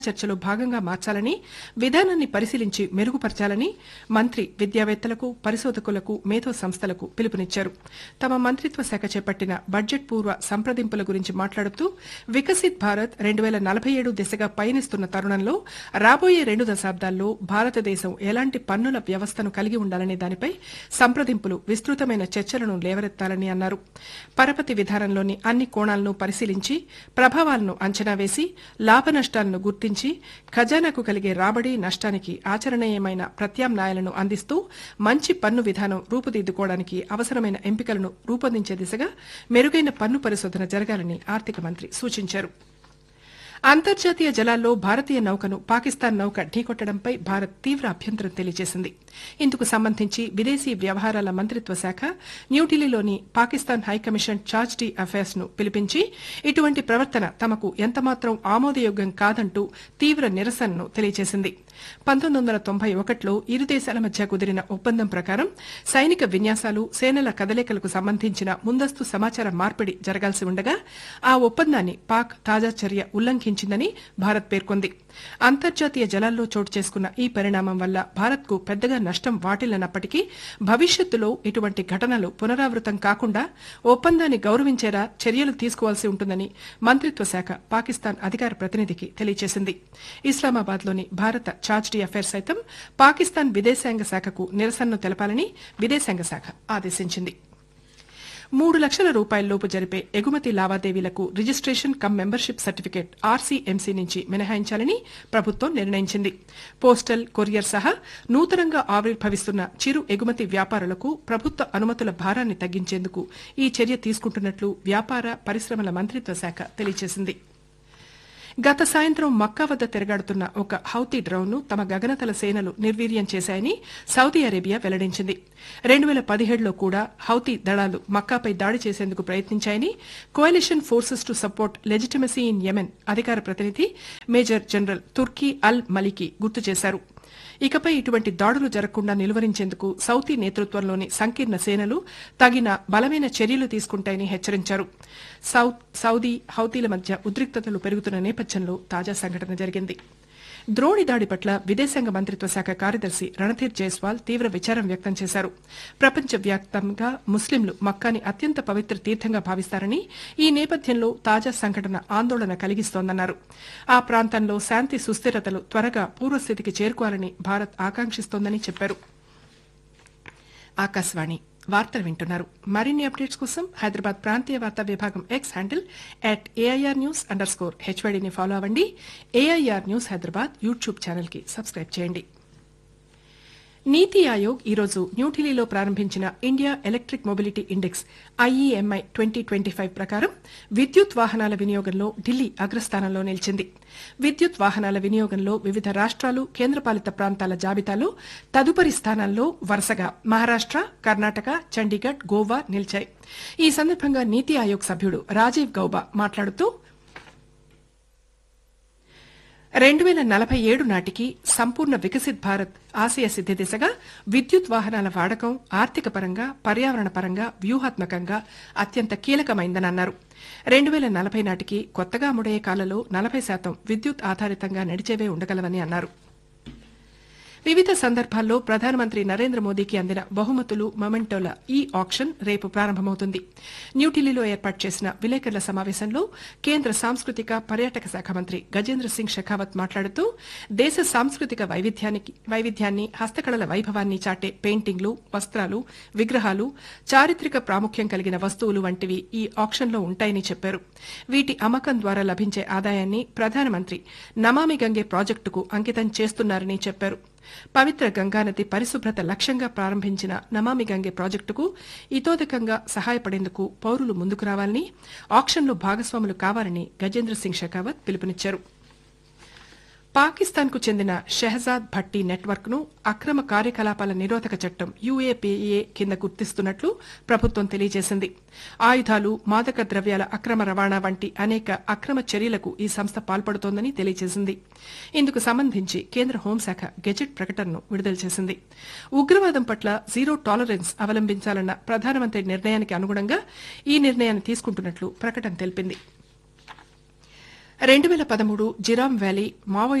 చర్చలో భాగంగా మార్చాలని విధానాన్ని పరిశీలించి మెరుగుపరచాలని మంత్రి విద్యావేత్తలకు పరిశోధకులకు మేధో సంస్థలకు పిలుపునిచ్చారు తమ మంత్రిత్వ శాఖ చేపట్టిన బడ్జెట్ పూర్వ సంప్రదింపుల గురించి మాట్లాడుతూ వికసిత్ భారత్ రెండు వేల నలభై ఏడు దిశగా పయనిస్తున్న తరుణంలో రాబోయే రెండు దశాబ్దాల్లో భారతదేశం ఎలాంటి పన్నుల వ్యవస్థను కలిగి ఉండాలనే దానిపై సంప్రదింపులు విస్తృతమైన చర్చలను లేవనెత్తాలని అన్నారు పరపతి విధానంలోని అన్ని కోణాలను పరిశీలించి ప్రభావాలను అంచనా వేసి లాభ నష్టాలను గుర్తించి ఖజానాకు కలిగే రాబడి నష్టానికి ఆచరణీయమైన ప్రత్యామ్నాయాలను అందిస్తూ మంచి పన్ను విధానం రూపుదిద్దుకోవడానికి అవసరమైన ఎంపికలను రూపొందించే దిశగా మెరుగైన పన్ను పరిశోధన జరగాలని ఆర్థిక మంత్రి సూచించారు అంతర్జాతీయ జలాల్లో భారతీయ నౌకను పాకిస్తాన్ నౌక ఢీకొట్టడంపై భారత్ తీవ్ర అభ్యంతరం తెలియజేసింది ఇందుకు సంబంధించి విదేశీ వ్యవహారాల మంత్రిత్వ శాఖ న్యూఢిల్లీలోని Pakistan high commission charge d' affaires ను పిలిపించి ఇటువంటి ప్రవర్తన తమకు ఎంతమాత్రం ఆమోదయోగ్యం కాదంటూ తీవ్ర నిరసనను తెలియజేసింది పంతొమ్మిది వందల తొంభై ఒకటిలో ఇరు దేశాల మధ్య కుదిరిన ఒప్పందం ప్రకారం సైనిక విన్యాసాలు సేనల కదలికలకు సంబంధించిన ముందస్తు సమాచార మార్పిడి జరగాల్సి ఉండగా ఆ ఒప్పందాన్ని పాక్ తాజా చర్య ఉల్లంఘించిందని భారత్ పేర్కొంది అంతర్జాతీయ జలాల్లో చోటు చేసుకున్న ఈ పరిణామం వల్ల భారత్కు పెద్దగా నష్టం వాటిల్లనప్పటికీ భవిష్యత్తులో ఇటువంటి ఘటనలు పునరావృతం కాకుండా ఒప్పందాన్ని గౌరవించేలా చర్యలు తీసుకోవాల్సి ఉంటుందని మంత్రిత్వ శాఖ పాకిస్తాన్ అధికార ప్రతినిధికి తెలియజేసింది ఇస్లామాబాద్లోని భారత చార్జ్ డి అఫైర్స్ సైతం పాకిస్తాన్ విదేశాంగ శాఖకు నిరసనను తెలపాలని విదేశాంగ శాఖ ఆదేశించింది మూడు లక్షల రూపాయలలోపు జరిపే ఎగుమతి లావాదేవీలకు registration cum membership certificate RCMC నుంచి మినహాయించాలని ప్రభుత్వం నిర్ణయించింది పోస్టల్ కొరియర్ సహా నూతనంగా ఆవిర్భవిస్తున్న చిరు ఎగుమతి వ్యాపారులకు ప్రభుత్వ అనుమతుల భారాన్ని తగ్గించేందుకు ఈ చర్య తీసుకుంటున్నట్లు వ్యాపార పరిశ్రమల మంత్రిత్వ శాఖ తెలియజేసింది గత సాయంత్రం మక్కా వద్ద తిరగాడుతున్న ఒక హౌతీ డ్రోన్ ను తమ గగనతల సేనలు నిర్వీర్యం చేశాయని సౌదీ అరేబియా వెల్లడించింది రెండు వేల పదిహేడులో కూడా హౌతీ దళాలు మక్కాపై దాడి చేసేందుకు ప్రయత్నించాయని coalition forces to support legitimacy in Yemen అధికార ప్రతినిధి మేజర్ జనరల్ తుర్కీ అల్ మలికి గుర్తు చేశారు ఇకపై ఇటువంటి దాడులు జరగకుండా నిలువరించేందుకు సౌదీ నేతృత్వంలోని సంకీర్ణ సేనలు తగిన బలమైన చర్యలు తీసుకుంటాయని హెచ్చరించారు సౌదీ హౌతీల మధ్య ఉద్రిక్తతలు పెరుగుతున్న నేపథ్యంలో తాజా సంఘటన జరిగింది ద్రోణి దాడి పట్ల విదేశాంగ మంత్రిత్వ శాఖ కార్యదర్శి రణధీర్ జైస్వాల్ తీవ్ర విచారం వ్యక్తం చేశారు ప్రపంచవ్యాప్తంగా ముస్లింలు మక్కాని అత్యంత పవిత్ర తీర్థంగా భావిస్తారని ఈ నేపథ్యంలో తాజా సంఘటన ఆందోళన కలిగిస్తోందన్నారు ఆ ప్రాంతంలో శాంతి సుస్థిరతలు త్వరగా పూర్వస్థితికి చేరుకోవాలని భారత్ ఆకాంక్షిస్తోందని చెప్పారు ఆకాశవాణి వార్తలు వింటున్నారు మరిన్ని అప్డేట్స్ కోసం హైదరాబాద్ ప్రాంతీయ వార్తా విభాగం X handle at AIR news underscore హెచ్వైడీని ఫాలో అవ్వండి AIR news Hyderabad YouTube channel కి సబ్స్క్రైబ్ చేయండి నీతి ఆయోగ్ ఈరోజు న్యూఢిల్లీలో ప్రారంభించిన India electric mobility index IEMI twenty twenty five ప్రకారం విద్యుత్ వాహనాల వినియోగంలో ఢిల్లీ అగ్రస్థానంలో నిలిచింది విద్యుత్ వాహనాల వినియోగంలో వివిధ రాష్ట్రాలు కేంద్రపాలిత ప్రాంతాల జాబితాలో తదుపరి స్థానాల్లో వరుసగా మహారాష్ట కర్ణాటక చండీగఢ్ గోవా నిలిచాయి ఈ సందర్భంగా నీతి ఆయోగ్ సభ్యుడు రాజీవ్ గౌబా మాట్లాడుతూ రెండు వేల నలభై ఏడు నాటికి సంపూర్ణ వికసిత్ భారత్ ఆశయ సిద్ది దిశగా విద్యుత్ వాహనాల వాడకం ఆర్థిక పరంగా పర్యావరణ పరంగా వ్యూహాత్మకంగా అత్యంత కీలకమైందని అన్నారు రెండు వేల నలభై నాటికి కొత్తగా అమ్ముడయ్యే కాలలో నలభై శాతం విద్యుత్ ఆధారితంగా నడిచేవే ఉండగలవని అన్నారు వివిధ సందర్భాల్లో ప్రధానమంత్రి నరేంద్ర మోదీకి అందిన బహుమతులు మొమెంటోల ఈ ఆక్షన్ రేపు ప్రారంభమవుతుంది న్యూఢిల్లీలో ఏర్పాటు చేసిన విలేకరుల సమావేశంలో కేంద్ర సాంస్కృతిక పర్యాటక శాఖ మంత్రి గజేంద్ర సింగ్ షెకావత్ మాట్లాడుతూ దేశ సాంస్కృతిక వైవిధ్యాన్ని హస్తకళల వైభవాన్ని చాటే పెయింటింగ్లు వస్త్రాలు విగ్రహాలు చారిత్రక ప్రాముఖ్యం కలిగిన వస్తువులు వంటివి ఈ ఆక్షన్లో ఉంటాయని చెప్పారు వీటి అమ్మకం ద్వారా లభించే ఆదాయాన్ని ప్రధానమంత్రి నమామి గంగే ప్రాజెక్టుకు అంకితం చేస్తున్నారని చెప్పారు పవిత్ర గంగానది పరిశుభ్రత లక్ష్యంగా ప్రారంభించిన నమామి గంగే ప్రాజెక్టుకు ఇతోదకంగా సహాయపడేందుకు పౌరులు ముందుకు రావాలని ఆక్షన్లో భాగస్వాములు కావాలని గజేంద్ర సింగ్ షెకావత్ పిలుపునిచ్చారు పాకిస్తాన్కు చెందిన షెహజాద్ భట్టి నెట్వర్క్ ను అక్రమ కార్యకలాపాల నిరోధక చట్టం యూఏపీఏ కింద గుర్తిస్తున్నట్లు ప్రభుత్వం తెలియజేసింది ఆయుధాలు మాదక ద్రవ్యాల అక్రమ రవాణా వంటి అనేక అక్రమ చర్యలకు ఈ సంస్థ పాల్పడుతోందని తెలియజేసింది ఇందుకు సంబంధించి కేంద్ర హోంశాఖ గెజెట్ ప్రకటనను విడుదల చేసింది ఉగ్రవాదం పట్ల జీరో టాలరెన్స్ అవలంబించాలన్న ప్రధానమంత్రి నిర్ణయానికి అనుగుణంగా ఈ నిర్ణయాన్ని తీసుకుంటున్నట్లు ప్రకటన తెలిపింది రెండు వేల పదమూడు జిరామ్ వ్యాలీ మావోయిస్టు